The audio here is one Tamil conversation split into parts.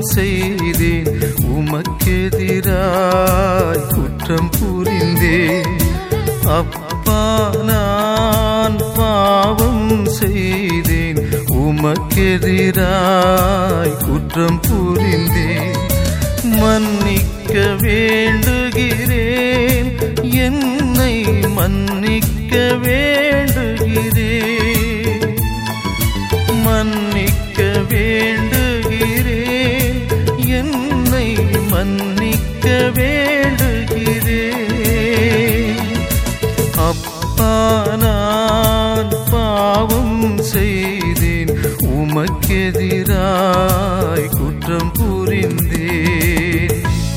செய்தேன் உமக்கெதிராய் குற்றம் புரிந்தேன் அப்பா நான் பாவம் செய்தேன் உமக்கெதிராய் குற்றம் புரிந்தேன் மன்னிக்க வேண்டுகிறேன் என்னை மன்னிக்க வேண்டுகிறேன் மன்னிக்க வேண்டுகிறேன் என்னை மன்னிக்க வேண்டுகிறேன் அப்பா நான் பாவம் செய்தேன் உமக்கெதிராய் குற்றம் புரிந்தேன்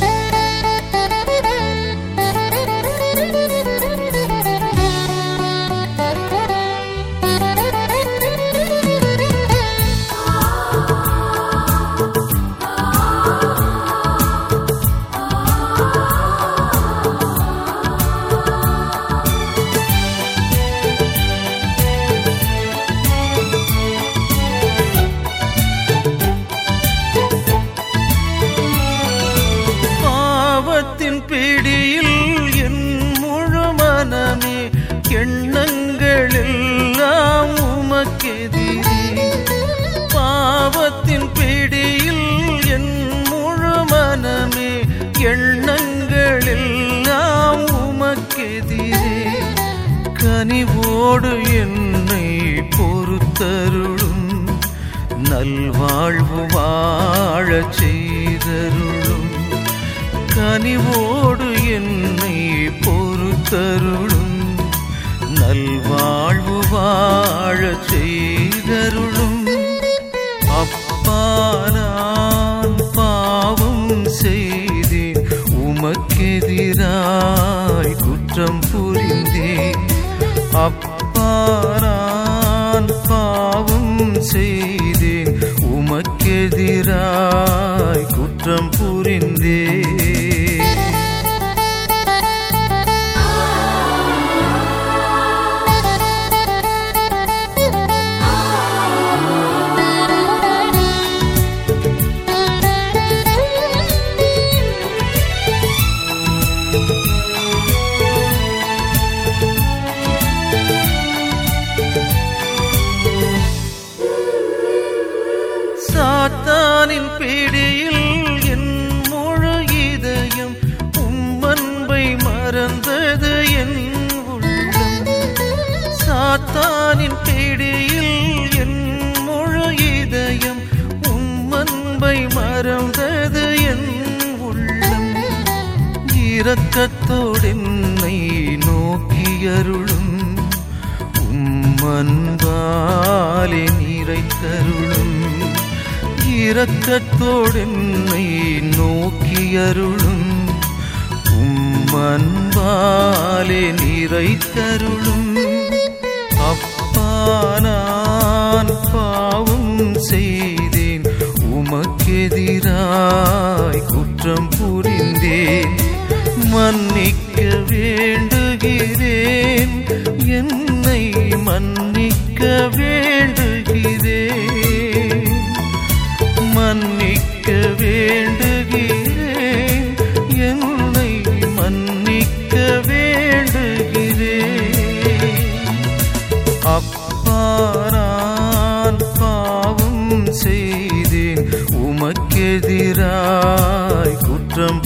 பாவத்தின் பிடியில் என் முழு மனமே எண்ணங்கள் எல்லாம் உமக்கெதிரே பாவத்தின் பிடியில் என் முழு மனமே எண்ணங்கள் எல்லாம் உமக்கெதிரே கனிவோடு என்னை பொறுத்தருளும் நல்வாழ்வு வாழச் செய்தருளும் கனிவோடு என்னை பொறுத்தருளும் நல்வாழ்வு வாழச் செய்தருளும் அப்பா நான் பாவம் செய்தேன் உமக்கெதிராய் குற்றம் புரிந்தேன் அப்பா நான் பாவம் செய்தேன் உமக்கெதிராய் குற்றம் புரிந்தேன் சாத்தானின் பிடியில் என் முழு இதயம் உம்மன்பை மறந்தது என் உள்ளம் சாத்தானின் பிடியில் என் முழு இதயம் உம்மன்பை மறந்தது என் உள்ளம் இரக்கத்தோடென்னை நோக்கியருளும் உம்மன்பாலே நிறைத்தருளும் இரக்கத்தோடென்னை நோக்கியருளும் உம்மன்பாலே நிறைத்தருளும் அப்பா நான் பாவம் செய்தேன் உமக்கெதிராய் குற்றம் புரிந்தேன் மன்னிக்க வேண்டுகிறேன் என்னை மன்னிக்க வேண்டுகிறேன் மன்னிக்க வேண்டுகிறேன் என்னை மன்னிக்க வேண்டுகிறேன் அப்பா நான் பாவம் செய்தேன் உமக்கெதிராய் குற்றம்